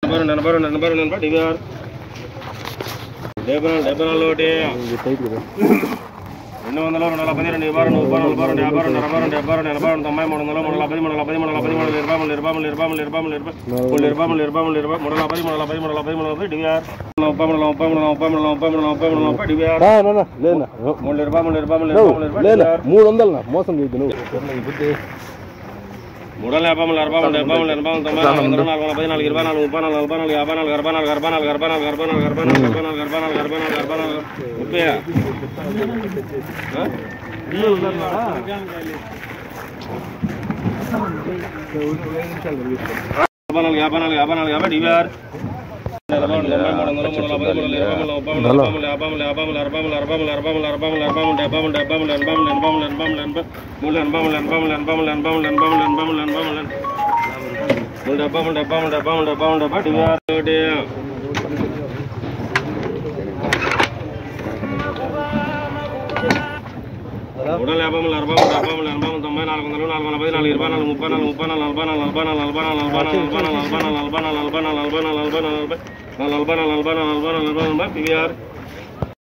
ఎనభై రెండు ఎనభై రెండు ఎనభై రెండు ఎనభై డివిఆర్ డెబ్బై నాలుగు డెబ్బై నాలుగు ఒకటి రెండు వందల రెండు వందల పది రెండు ఇరవై రెండు ముప్పై నలభై రెండు యాభై రెండు అరవై రెండు డెబ్బై రెండు ఎనభై రెండు తొంభై మూడు వందల మూడు వందల పది మూడు వందల పది మూడు వందల పది మూడు వందల ఇరవై మూడు ఇరవై మూడు ఇరవై మూడు ఇరవై మూడు ఇరవై మూడు ఇరవై మూడు ఇరవై మూడు ఇరవై మూడు వందల పది మూడు వందల పది మూడు వందల పది మూడు వందల డివిఆర్ ముప్పై మూడు ముప్పై మూడు ముప్పై మూడు ముప్పై మూడు ముప్పై మూడు ముప్పై డివిఆర్ లేనా మూడు ఇరవై మూడు ఇరవై మూడు ఇరవై మూడు ఇరవై లేనా డివిఆర్ మూడు వందలు నా మోసం చేయద్దు నువ్వు మూడు వందల యాభై మూడు అరవై మూడు డెబ్బై మూడు ఎనభై మూడు తొంభై నాలుగు వందల నాలుగు వందల పది నాలుగు ఇరవై నాలుగు ముప్పై నాలుగు నలభై నాలుగు యాభై నాలుగు అరవై నాలుగు అరవై నాలుగు అరవై నాలుగు అరవై నాలుగు అరవై నాలుగు అరవై నాలుగు అరవై నాలుగు అరవై నాలుగు అరవై నాలుగు ముప్పై యాభై నాలుగు యాభై నాలుగు యాభై నాలుగు యాభై డివిఆర్ నలభై మూడు తొంభై మూడు వందల మూడు నలభై మూడు ఇరవై మూడు ముప్పై మూడు నలభై మూడు యాభై మూడు యాభై మూడు అరవై మూడు అరవై మూడు అరవై మూడు అరవై మూడు అరవై మూడు డెబ్బై మూడు డెబ్బై మూడు ఎనభై మూడు ఎనభై మూడు ఎనభై మూడు ఎనభై మూడు ఎనభై మూడు ఎనభై మూడు ఎనభై మూడు ఎనభై మూడు ఎనభై మూడు ఎనభై మూడు ఎనభై మూడు మూడు డెబ్బై మూడు డెబ్బై మూడు డెబ్బై మూడు డెబ్బై మూడు డెబ్బై డివిఆర్ ఒకటి మూడు వందల యాభై మూడు అరవై మూడు డెబ్బై మూడు ఎనభై మూడు తొంభై నాలుగు వందలు నాలుగు వందల పది నాలుగు ఇరవై నాలుగు ముప్పై నాలుగు ముప్పై నాలుగు నలభై నాలుగు నలభై నాలుగు నలభై నాలుగు నలభై నాలుగు నలభై నాలుగు నలభై నాలుగు నలభై నాలుగు నలభై నాలుగు నలభై నాలుగు నలభై నాలుగు నలభై నాలుగు నలభై నాలుగు నలభై నాలుగు నలభై నాలుగు నలభై పివిఆర్